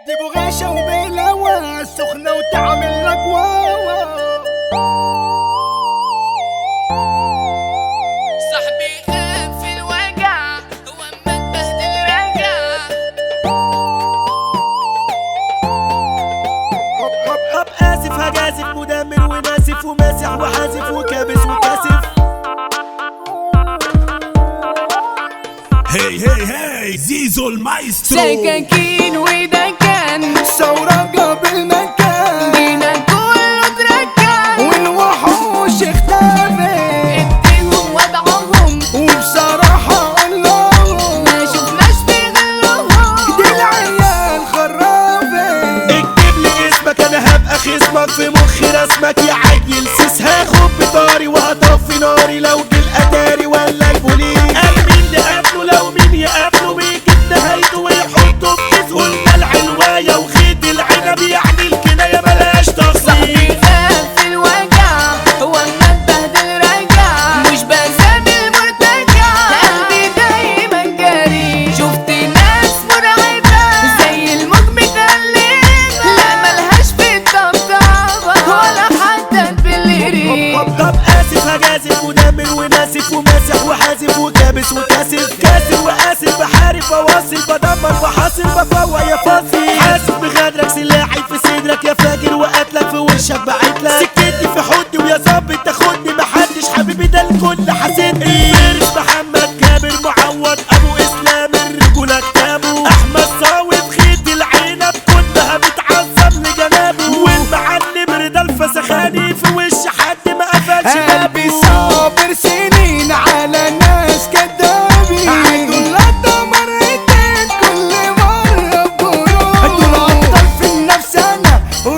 دي بغاشة وبلوى سخنة وتعمل لك واوا صاحبي خاف في الوجع هو اما اتبهدل رجع هب هب هب اسف هجازف مدمر وناسف وماسح وحازف وكابس وكاسف هي هي هي زيزو المايسترو سكاكين وده كان ثورة قبل مكان جينا كله اتركن والوحوش اختفت اديهم وضعهم وبصراحة اقول لهم ما شفناش في غلهم دي العيال خرافت اكتب لي اسمك انا هبقى خصمك في مخي رسمك يا عيل سيس هاخد بطاري وهطفي ناري لو جه الاتاري ولا البوليس قال مين اللي قابله لو مين يقابله بيجيب نهايته ويحطه في كيس قلنا العلوايه وخيط العنب يعني الكنايه بلاش صاحبي تخصيص خاف في الوجع هو اما اتبهدل رجع مش بسام المرتجع قلبي دايما جري شفت ناس مرعبة زي الموج متقلبة لا ملهاش في الطبطبة ولا حتى بالقريب طب طب اسف هجازف ودمر وناسف وماسح وحازف وكابس وكاسف كاسر واسف بحارب بواصل بدمر بحاصر بفوق يا فاصل حاسب بغدرك سلاحي في صدرك يا فاجر وقتلك في وشك بعتلك سكتي في حدي ويا ظابط تاخدني محدش حبيبي ده الكل حاسدني فارس محمد كابر معوض ابو اسلام الرجولة كتابه احمد صاوي خيط العنب كلها بتعظم لجنابه والمعلم رضا الفسخاني في وش حد ما قفلش قلبي بابه صابر سنين على ناس كدابين عدوا لدى مرتين كل مرة بجروح دول أبطال في النفس أنا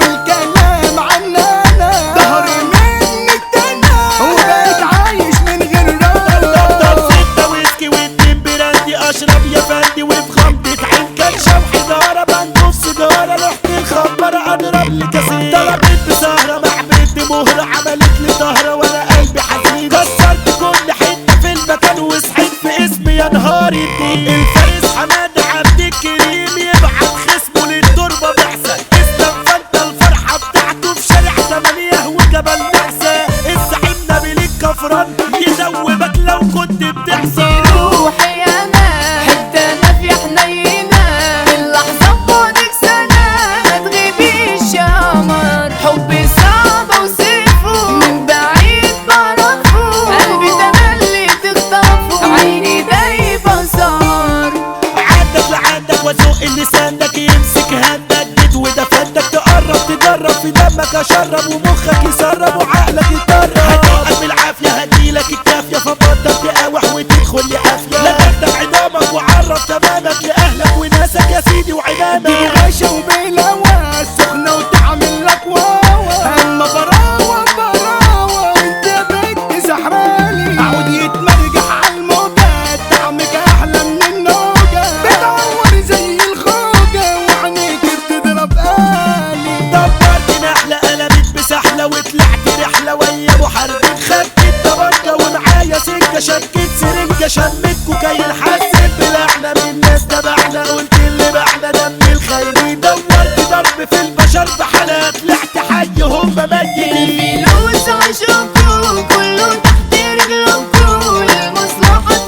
والكلام عننا ظهري مني اتنى وبقيت عايش من غير افضل راس ستة ويسكي واتنين براندي اشرب يا فندي وفي غمضة عين كرشة وحجارة بندوب سيجارة رحت الخمرة اضرب لي كاسين طلبت بسهرة مع بنت مهرة عملت لي طهرة وانا قلبي حزين كسرت كل حتة في المكان وصحيت في اسمي يا نهار الدين الفارس حماد عبد الكريم يبعت خصمه للتربة بعثة اسلم فانت الفرحة بتاعته في شارع ثمانية وجبل نعسة الزعيم نبيل الكفران يدوبك لو كنت بتحصل روحي انا حتة نافية حنينة اللحظة بودك سنة ما تغيبيش يا قمر حبي صعب اوصفه من بعيد بعرفه قلبي ده أنا اللي تخطفه عيني دايبة صار عندك لعندك وذوق اللي سندك يمسك هندك جيت ودفندك تقرب تجرب في دمك اشرب ومخك يسرب وعقلك يتدرب هتوقف بالعافيه هديلك الكافيه فبطل تقاوح وتدخل لقافيه لا تفتح عظامك وعرف تمامك لاهلك وناسك يا سيدي دي وعمامك غاشة وبلوى سخنة وتعمل لك واوا اما براوة براوة وانت بنت زحرالي عود يتمرجح على الموجات طعمك احلى من النوجة بتعور زي الخوجة وعينيك بتضرب قالي دبرت نحلة قلبت بسحلة وطلعت رحلة ويا ابو حربين خدت الطبنجة ومعايا سكة شكيت سرنجة شميت كوكايين حسيت بلعنة من ناس تبعنا قلت اللي بعنا دم الخاينين دورت ضرب في البشر بحالة طلعت حي هم ميتين الفلوس عشقكم كله تحت رجلكم المصلحة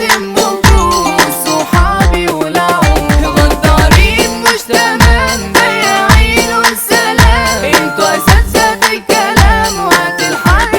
تهمكم صحابي والعون غدارين مش تمام بياعين والسلام انتوا اساتذة في الكلام وقت الحرب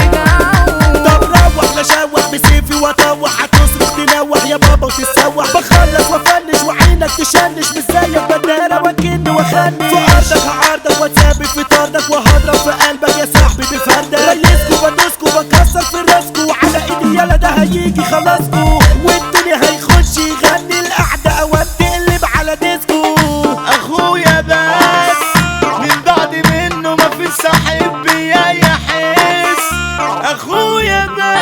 بترجعوا طب روح لا شوح بسيفي واطوح هتصرخ تنوح يا بابا وتتسوح بخلص وافنش وعينك تشنش مش زيك بدانا وكني واخني في ارضك هعارضك واتثبت في طردك وهضرب في قلبك يا صاحبي بفردك ريسكو بدوسكو بكسر في راسكو وعلى ايدي يلا ده هيجي خلاصكو والدنيا هيخش يغني القعده اوام تقلب على ديسكو اخويا بس من بعد منه مفيش صاحب بيا يحس اخويا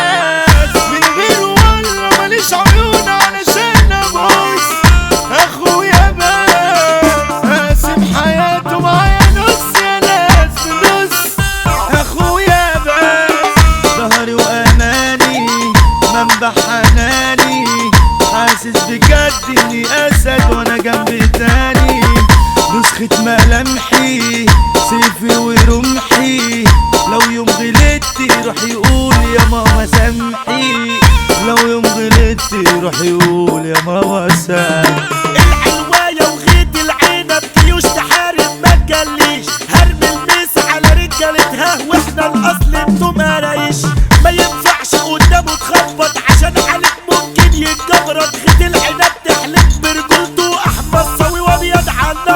بس من غيره والله ماليش عيون علشان ابص اخويا بس قاسم حياته معايا نص يا ناس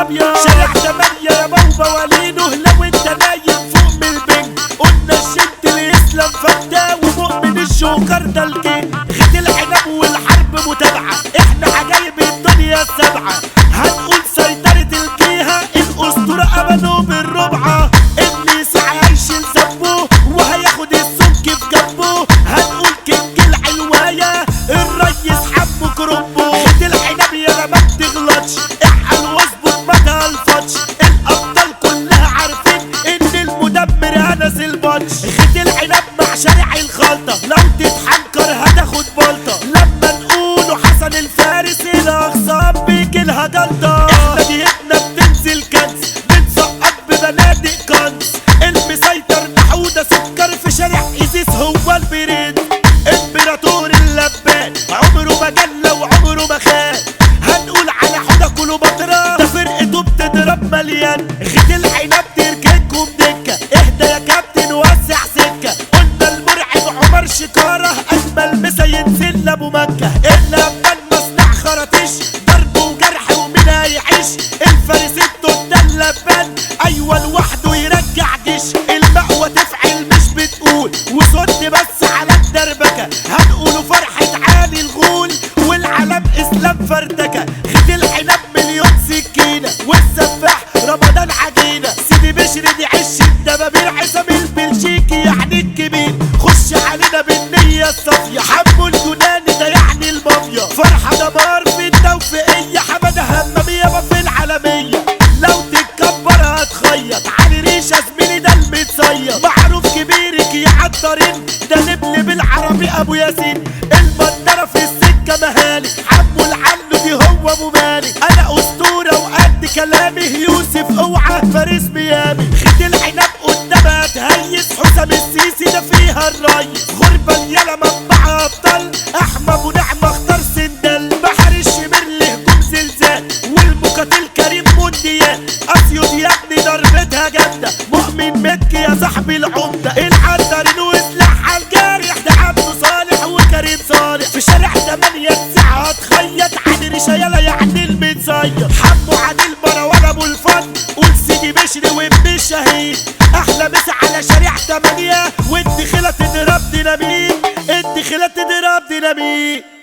ابيض شارع تمانية يا بابا ولينه لو انت نايم فوق من البنج قلنا الشد الاسلام فتاه ومؤمن الجوكر ده الكينج خد العنب والحرب متابعة احنا عجايب الدنيا السبعة هنقول سيطرة الجيهة الاسطورة امنوا بالربعة اللي سعى يشيل ذنبه وهياخد السمك في جنبه هنقول كينج العلواية الريس حمو كربه خد العنب يا ما بتغلطش احقل واظبط ما تهلفطش الابطال كلها عارفين ان المدمر انس البطش خد العنب مع شارع الخلطة لو تتحنكر هتاخد بلطة لما نقوله حسن الفارس الاخصام بيجي لها جلطة احنا جيتنا بتنزل كنز بنسقط ببنادق كنز المسيطر نحودة سكر في شارع ايزيس هو البرنس امبراطور اللبان عمره ما جلى وعمره ما خان هنقول على حوضة كليوباترا ده فرقته بتضرب مليان خد العنب تركنكم دكة اهدى يا كابتن وسع سكة قلنا المرعب عمر شكارة اجمل مسا ينزل لابو مكة الا اما المصنع خرطيش ضرب وجرح ومين هيعيش الفارس ده اللبان ايوه لوحده يرجع جيش المقوى تفعل مش بتقول وصد بس على الدربكة هنقوله فرحة عالي الغول والعلم اسلام فردكة خد العنب مليون سكينة والسفاح رمضان عجينة سيدي بشر دي عش الدبابير عصام البلجيكي يعني الكبير خش علينا بالنية الصافية حمو اليوناني ده يعني المافيا فرحة دمار في التوفيقية حمادة همامية ما في العالمية لو تتكبر هتخيط علي ريشة زميلي ده المتصيد معروف كبيرك يا عطارين ده لبلب العربي ابو ياسين المنظرة في السكة مهالك حمو العنو دي هو ابو مالك انا اسطورة وقد كلامي يوسف اوعى فارس ميامي خد العنب قدامها تهيس حسام السيسي ده فيها الريس غربة يالا مطبعة ابطال احمى ابو نعمة اختار سندل بحر الشمر لهجوم زلزال والمقاتل كريم مونديال اسيود يا ابني ضربتها جامدة مؤمن مكي يا صاحبي العمدة العنترين وسلاح على الجارح ده عبده صالح وكريم صالح في شارع تمانية تسعة هتخيط عادل رشايلة يعني المتصيد حمو عادل مروان ابو الفن قول سيدي بشري وابن الشهيد احلى مسا على شارع تمانية والدخلة تضرب ديناميت الدخلة تضرب ديناميت